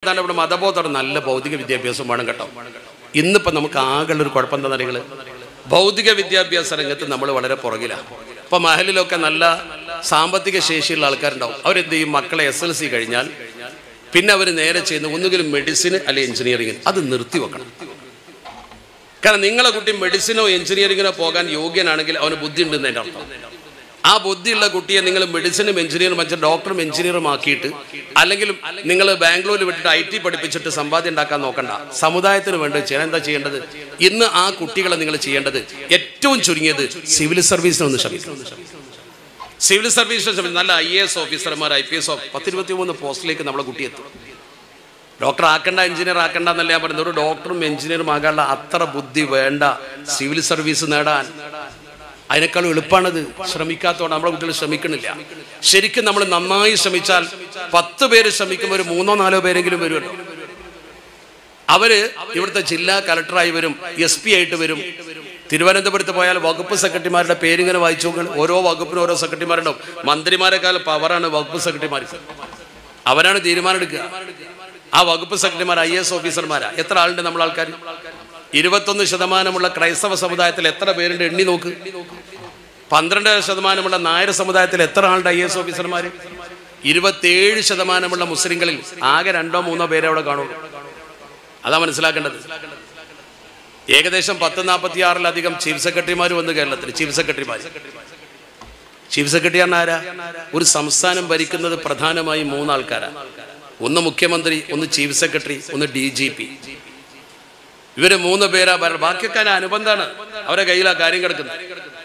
എന്താണ് ഇവിടെ മതബോധം നല്ല ഭൗതിക വിദ്യാഭ്യാസം വേണം കേട്ടോ ഇന്നിപ്പോൾ നമുക്ക് ആകെയുള്ള ഒരു കുഴപ്പം എന്താ നിങ്ങൾ ഭൗതിക വിദ്യാഭ്യാസ രംഗത്ത് നമ്മൾ വളരെ പുറകിലാണ് ഇപ്പൊ മഹലിലൊക്കെ നല്ല സാമ്പത്തിക ശേഷിയുള്ള ആൾക്കാരുണ്ടാവും അവരെന്ത് ചെയ്യും മക്കളെ എസ് എൽ സി കഴിഞ്ഞാൽ പിന്നെ അവർ നേരെ ചെയ്യുന്ന ഒന്നുകിലും മെഡിസിൻ അല്ലെ എഞ്ചിനീയറിംഗ് അത് നിർത്തി വെക്കണം കാരണം നിങ്ങളെ കുട്ടി മെഡിസിനോ എഞ്ചിനീയറിങ്ങിനോ പോകാൻ യോഗ്യനാണെങ്കിൽ അവന് ബുദ്ധി ഉണ്ടെന്ന് എൻ്റെ അർത്ഥം ആ ബുദ്ധിയുള്ള കുട്ടിയെ നിങ്ങൾ മെഡിസിനും എഞ്ചിനീയറും വെച്ച് ഡോക്ടറും എഞ്ചിനീയറും ആക്കിയിട്ട് അല്ലെങ്കിൽ നിങ്ങൾ ബാംഗ്ലൂരിൽ വിട്ടിട്ട് ഐ ടി പഠിപ്പിച്ചിട്ട് സമ്പാദ്യം ഉണ്ടാക്കാൻ നോക്കണ്ട സമുദായത്തിന് വേണ്ടി ചെയ്യാൻ എന്താ ചെയ്യേണ്ടത് ഇന്ന് ആ കുട്ടികളെ നിങ്ങൾ ചെയ്യേണ്ടത് ഏറ്റവും ചുരുങ്ങിയത് സിവിൽ സർവീസിനെ ഒന്ന് ശ്രമിക്കണം സിവിൽ സർവീസിനെ ശ്രമിക്കും നല്ല ഐ എ എസ് ഓഫീസർമാർ ഐ പി എസ് പത്തിരുപത്തി മൂന്ന് പോസ്റ്റിലേക്ക് നമ്മളെ കുട്ടി എത്തും ഡോക്ടർ ആക്കണ്ട എഞ്ചിനീയർ ആക്കണ്ട എന്നല്ല ഞാൻ പറയുന്നത് ഒരു ഡോക്ടറും എഞ്ചിനീയറും ആകാനുള്ള അത്ര ബുദ്ധി വേണ്ട സിവിൽ സർവീസ് നേടാൻ അതിനേക്കാളും എളുപ്പമാണത് ശ്രമിക്കാത്തതുകൊണ്ട് നമ്മുടെ കുട്ടികൾ ശ്രമിക്കണില്ല ശരിക്കും നമ്മൾ നന്നായി ശ്രമിച്ചാൽ പത്ത് പേര് ശ്രമിക്കുമ്പോൾ ഒരു മൂന്നോ നാലോ പേരെങ്കിലും വരുമല്ലോ അവര് ഇവിടുത്തെ ജില്ലാ കലക്ടറായി വരും എസ് പി ആയിട്ട് വരും തിരുവനന്തപുരത്ത് പോയാൽ വകുപ്പ് സെക്രട്ടറിമാരുടെ പേരിങ്ങനെ വായിച്ചു നോക്കണം ഓരോ വകുപ്പിനും ഓരോ സെക്രട്ടറിമാരുണ്ടാവും മന്ത്രിമാരെക്കാൾ പവറാണ് വകുപ്പ് സെക്രട്ടറിമാർക്ക് അവരാണ് തീരുമാനം എടുക്കുക ആ വകുപ്പ് സെക്രട്ടറിമാർ ഐ എസ് ഓഫീസർമാരാ എത്ര ആളുണ്ട് നമ്മൾ ആൾക്കാർ ഇരുപത്തൊന്ന് ശതമാനമുള്ള ക്രൈസ്തവ സമുദായത്തിൽ എത്ര പേരുണ്ട് എണ്ണി നോക്ക് പന്ത്രണ്ട് ശതമാനമുള്ള നായർ സമുദായത്തിൽ എത്ര ആളുണ്ട് ഐ എസ് ഓഫീസർമാർ ഇരുപത്തേഴ് ശതമാനമുള്ള മുസ്ലിങ്ങളിൽ ആകെ രണ്ടോ മൂന്നോ പേരെ അവിടെ കാണുള്ളൂ അതാ മനസ്സിലാക്കേണ്ടത് ഏകദേശം പത്ത് നാൽപ്പത്തി ആറിലധികം ചീഫ് സെക്രട്ടറിമാർ വന്നു കേരളത്തിൽ ചീഫ് സെക്രട്ടറിമാർ ചീഫ് സെക്രട്ടറി ആണ് ആരാ ഒരു സംസ്ഥാനം ഭരിക്കുന്നത് പ്രധാനമായും മൂന്നാൾക്കാരാണ് ഒന്ന് മുഖ്യമന്ത്രി ഒന്ന് ചീഫ് സെക്രട്ടറി ഒന്ന് ഡി ജി പി ഇവര് മൂന്ന് പേരാ ഭരണം ബാക്കിയൊക്കെ അതിന് അനുബന്ധമാണ് അവരെ കയ്യിലാ കാര്യം കിടക്കുന്നത്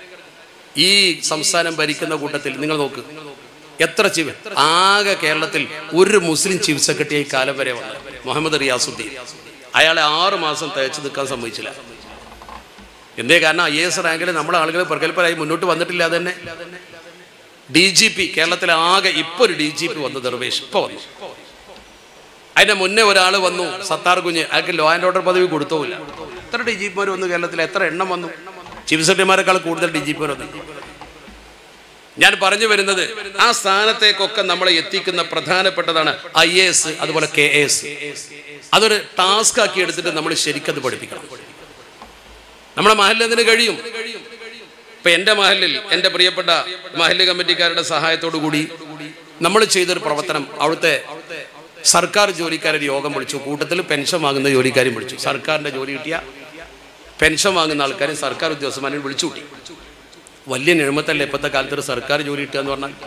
ഈ സംസ്ഥാനം ഭരിക്കുന്ന കൂട്ടത്തിൽ നിങ്ങൾ നോക്ക് എത്ര ചീഫ് ആകെ കേരളത്തിൽ ഒരു മുസ്ലിം ചീഫ് സെക്രട്ടറി ഈ കാലം വരെ വന്നു മുഹമ്മദ് റിയാസുദ്ദീൻ അയാളെ ആറ് മാസം തയ്ച്ചു നിൽക്കാൻ സമ്മതിച്ചില്ല എന്തേ കാരണം ഐ എസ് റാങ്കിൽ നമ്മുടെ ആളുകൾ പ്രഗത്ഭരായി മുന്നോട്ട് വന്നിട്ടില്ല അത് തന്നെ ഡി ജി പി കേരളത്തിലെ ആകെ ഇപ്പൊ ഒരു ഡി ജി പി വന്നു ദർവേഷ് ഇപ്പൊ വന്നു അതിന്റെ മുന്നേ ഒരാൾ വന്നു സത്താർ കുഞ്ഞ് അയാൾക്ക് ലോ ആൻഡ് ഓർഡർ പദവി കൊടുത്തോല്ല എത്ര ഡി ജി പിമാർ വന്നു കേരളത്തിൽ എത്ര എണ്ണം വന്നു ചീഫ് സെക്രട്ടറിമാരെക്കാൾ കൂടുതൽ ഡി ജി പിമാർ വന്നു ഞാൻ പറഞ്ഞു വരുന്നത് ആ സ്ഥാനത്തേക്കൊക്കെ നമ്മളെ എത്തിക്കുന്ന പ്രധാനപ്പെട്ടതാണ് ഐ എ എസ് അതുപോലെ കെ എ എസ് അതൊരു ടാസ്ക് ആക്കി എടുത്തിട്ട് നമ്മൾ ശരിക്കത് പഠിപ്പിക്കണം നമ്മുടെ മഹലിൽ അതിന് കഴിയും ഇപ്പൊ എന്റെ മഹലിൽ എന്റെ പ്രിയപ്പെട്ട മഹല്ല് കമ്മിറ്റിക്കാരുടെ സഹായത്തോടു കൂടി നമ്മൾ ചെയ്തൊരു പ്രവർത്തനം അവിടുത്തെ സർക്കാർ ജോലിക്കാരൊരു യോഗം വിളിച്ചു കൂട്ടത്തിൽ പെൻഷൻ വാങ്ങുന്ന ജോലിക്കാരും വിളിച്ചു സർക്കാരിന്റെ ജോലി കിട്ടിയ പെൻഷൻ വാങ്ങുന്ന ആൾക്കാരും സർക്കാർ ഉദ്യോഗസ്ഥന്മാരെയും വിളിച്ചു കൂട്ടി വലിയ നിഴമത്തല്ലേ ഇപ്പോഴത്തെ കാലത്ത് ഒരു സർക്കാർ ജോലി കിട്ടുക എന്ന് പറഞ്ഞാൽ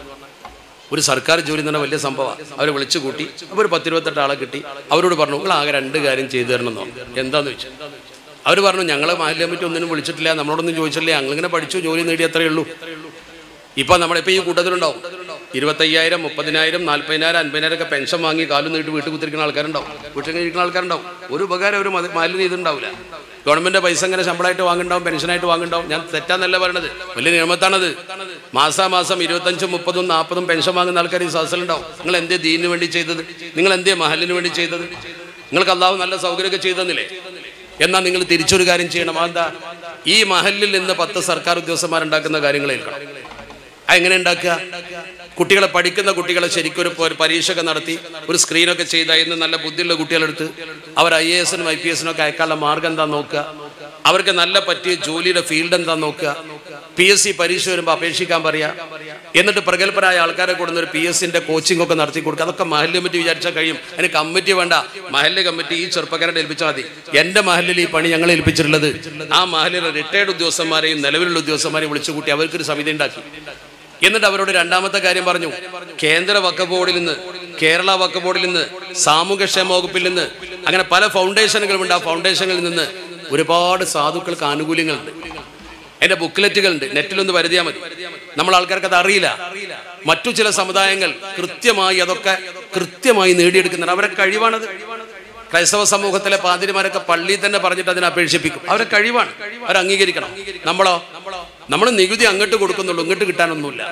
ഒരു സർക്കാർ ജോലി എന്ന് പറഞ്ഞാൽ വലിയ സംഭവമാണ് അവർ വിളിച്ചു കൂട്ടി അപ്പോൾ ഒരു പത്തിരുപത്തെട്ട് ആളെ കിട്ടി അവരോട് പറഞ്ഞു നിങ്ങൾ ആകെ രണ്ട് കാര്യം ചെയ്തു തരണം എന്നോ എന്താന്ന് വെച്ചു അവർ പറഞ്ഞു ഞങ്ങളെ മാലിന്യ കമ്മിറ്റി ഒന്നിനും വിളിച്ചിട്ടില്ല നമ്മളോടൊന്നും ചോദിച്ചിട്ടില്ല ഞങ്ങളിങ്ങനെ പഠിച്ചു ജോലി നേടി അത്രയേ ഉള്ളൂ ഇപ്പൊ നമ്മളിപ്പോ ഈ കൂട്ടത്തിലുണ്ടാവും ഇരുപത്തയ്യായിരം മുപ്പതിനായിരം നാല്പതിനായിരം അൻപതിനായിരം ഒക്കെ പെൻഷൻ വാങ്ങി കാലും നീട്ടി വീട്ടിൽ കുത്തിരിക്കുന്ന ആൾക്കാരുണ്ടാവും വീട്ടിൽ ഇരിക്കുന്ന ആൾക്കാരുണ്ടാവും ഒരു ഉപകാരം ഒരു മതി- മാലിന്യം ഇതുണ്ടാവില്ല ഗവൺമെന്റ് പൈസ ഇങ്ങനെ ശമ്പളമായിട്ട് വാങ്ങുണ്ടാവും പെൻഷനായിട്ട് വാങ്ങുണ്ടാവും ഞാൻ തെറ്റാന്നല്ല പറയണത് വലിയ നിയമത്താണത് മാസാമാസം ഇരുപത്തഞ്ചും മുപ്പതും നാൽപ്പതും പെൻഷൻ വാങ്ങുന്ന ആൾക്കാർ ഈ സദസ്സിലുണ്ടാവും നിങ്ങൾ എന്തേ ദീനിന് വേണ്ടി ചെയ്തത് നിങ്ങൾ എന്തേ മഹലിന് വേണ്ടി ചെയ്തത് നിങ്ങൾക്ക് അള്ളാഹു നല്ല സൗകര്യമൊക്കെ ചെയ്തെന്നില്ലേ എന്നാൽ നിങ്ങൾ തിരിച്ചൊരു കാര്യം ചെയ്യണം അതെന്താ ഈ മഹലിൽ നിന്ന് പത്ത് സർക്കാർ ഉദ്യോഗസ്ഥന്മാരുണ്ടാക്കുന്ന കാര്യങ്ങൾ ഏൽക്കണം അതെങ്ങനെ ഉണ്ടാക്കുക കുട്ടികളെ പഠിക്കുന്ന കുട്ടികളെ ശരിക്കും ഒരു ഒരു പരീക്ഷയൊക്കെ നടത്തി ഒരു സ്ക്രീനൊക്കെ ചെയ്ത ഇന്ന് നല്ല ബുദ്ധിയുള്ള കുട്ടികളെടുത്ത് അവർ ഐ എ എസിനും ഐ പി എസിനും ഒക്കെ അയക്കാനുള്ള മാർഗം എന്താ നോക്കുക അവർക്ക് നല്ല പറ്റിയ ജോലിയുടെ ഫീൽഡ് എന്താ നോക്കുക പി എസ് സി പരീക്ഷ വരുമ്പോൾ അപേക്ഷിക്കാൻ പറയാ എന്നിട്ട് പ്രഗത്ഭരായ ആൾക്കാരെ കൊടുക്കുന്ന ഒരു പി എസ് സിന്റെ കോച്ചിങ് ഒക്കെ നടത്തി കൊടുക്കുക അതൊക്കെ മഹല്ല് കമ്മിറ്റി വിചാരിച്ചാൽ കഴിയും അതിന് കമ്മിറ്റി വേണ്ട മഹല്ല് കമ്മിറ്റി ഈ ചെറുപ്പക്കാരെ ഏൽപ്പിച്ചാൽ മതി എന്റെ മഹലിൽ ഈ പണി ഞങ്ങൾ ഏൽപ്പിച്ചിട്ടുള്ളത് ആ മഹലിലെ റിട്ടയർഡ് ഉദ്യോഗസ്ഥന്മാരെയും നിലവിലുള്ള ഉദ്യോഗസ്ഥന്മാരെയും വിളിച്ചു കൂട്ടി അവർക്കൊരു സമിതി ഉണ്ടാക്കി എന്നിട്ട് അവരോട് രണ്ടാമത്തെ കാര്യം പറഞ്ഞു കേന്ദ്ര വക്ക ബോർഡിൽ നിന്ന് കേരള വക്ക ബോർഡിൽ നിന്ന് സാമൂഹ്യക്ഷേമ വകുപ്പിൽ നിന്ന് അങ്ങനെ പല ഫൗണ്ടേഷനുകളുമുണ്ട് ആ ഫൗണ്ടേഷനുകളിൽ നിന്ന് ഒരുപാട് സാധുക്കൾക്ക് ആനുകൂല്യങ്ങളുണ്ട് അതിന്റെ ബുക്ക്ലെറ്റുകളുണ്ട് നെറ്റിലൊന്ന് വരുതിയാൽ മതി നമ്മൾ ആൾക്കാർക്ക് അത് അറിയില്ല മറ്റു ചില സമുദായങ്ങൾ കൃത്യമായി അതൊക്കെ കൃത്യമായി നേടിയെടുക്കുന്നുണ്ട് അവരെ കഴിവാണത് ക്രൈസ്തവ സമൂഹത്തിലെ പാതിരിമാരൊക്കെ പള്ളിയിൽ തന്നെ പറഞ്ഞിട്ട് അതിനെ അപേക്ഷിപ്പിക്കും അവരെ കഴിവാണ് അവർ അംഗീകരിക്കണം നമ്മളോ നമ്മൾ നികുതി അങ്ങോട്ട് കൊടുക്കുന്നുള്ളൂ ഇങ്ങോട്ട് കിട്ടാനൊന്നുമില്ല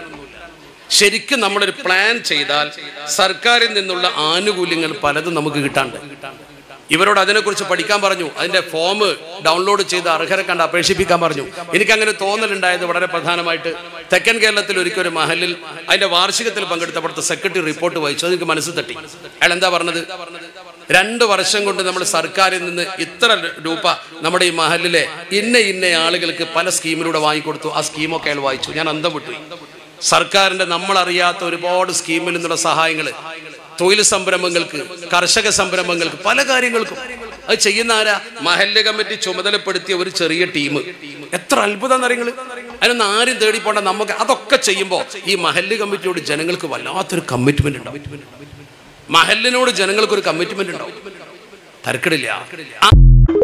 ശരിക്കും നമ്മളൊരു പ്ലാൻ ചെയ്താൽ സർക്കാരിൽ നിന്നുള്ള ആനുകൂല്യങ്ങൾ പലതും നമുക്ക് കിട്ടാണ്ട് ഇവരോട് അതിനെക്കുറിച്ച് പഠിക്കാൻ പറഞ്ഞു അതിന്റെ ഫോം ഡൗൺലോഡ് ചെയ്ത് അർഹരെ കണ്ട് അപേക്ഷിപ്പിക്കാൻ പറഞ്ഞു എനിക്ക് അങ്ങനെ തോന്നലുണ്ടായത് വളരെ പ്രധാനമായിട്ട് തെക്കൻ കേരളത്തിൽ ഒരിക്കൽ ഒരു മഹലിൽ അതിന്റെ വാർഷികത്തിൽ പങ്കെടുത്ത അവിടുത്തെ സെക്രട്ടറി റിപ്പോർട്ട് വായിച്ചു അത് എനിക്ക് മനസ്സിൽ തട്ടി അയാൾ എന്താ പറഞ്ഞത് രണ്ട് വർഷം കൊണ്ട് നമ്മൾ സർക്കാരിൽ നിന്ന് ഇത്ര രൂപ നമ്മുടെ ഈ മഹലിലെ ഇന്ന ഇന്ന ആളുകൾക്ക് പല സ്കീമിലൂടെ വാങ്ങിക്കൊടുത്തു ആ സ്കീമൊക്കെ അയാൾ വായിച്ചു ഞാൻ അന്തം വിട്ടു സർക്കാരിന്റെ നമ്മളറിയാത്ത ഒരുപാട് സ്കീമിൽ നിന്നുള്ള സഹായങ്ങൾ തൊഴിൽ സംരംഭങ്ങൾക്ക് കർഷക സംരംഭങ്ങൾക്ക് പല കാര്യങ്ങൾക്കും അത് ചെയ്യുന്ന ആരാ മഹല്ല് കമ്മിറ്റി ചുമതലപ്പെടുത്തിയ ഒരു ചെറിയ ടീം എത്ര അത്ഭുതം അറിയങ്ങൾ അതിനൊന്നും ആരും തേടി പോണ്ട നമുക്ക് അതൊക്കെ ചെയ്യുമ്പോൾ ഈ മഹല്ല് കമ്മിറ്റിയോട് ജനങ്ങൾക്ക് വല്ലാത്തൊരു കമ്മിറ്റ്മെന്റ് ഉണ്ടാവും മഹലിനോട് ജനങ്ങൾക്ക് ഒരു കമ്മിറ്റ്മെന്റ് ഉണ്ടാവും തരക്കിടില്ല ആ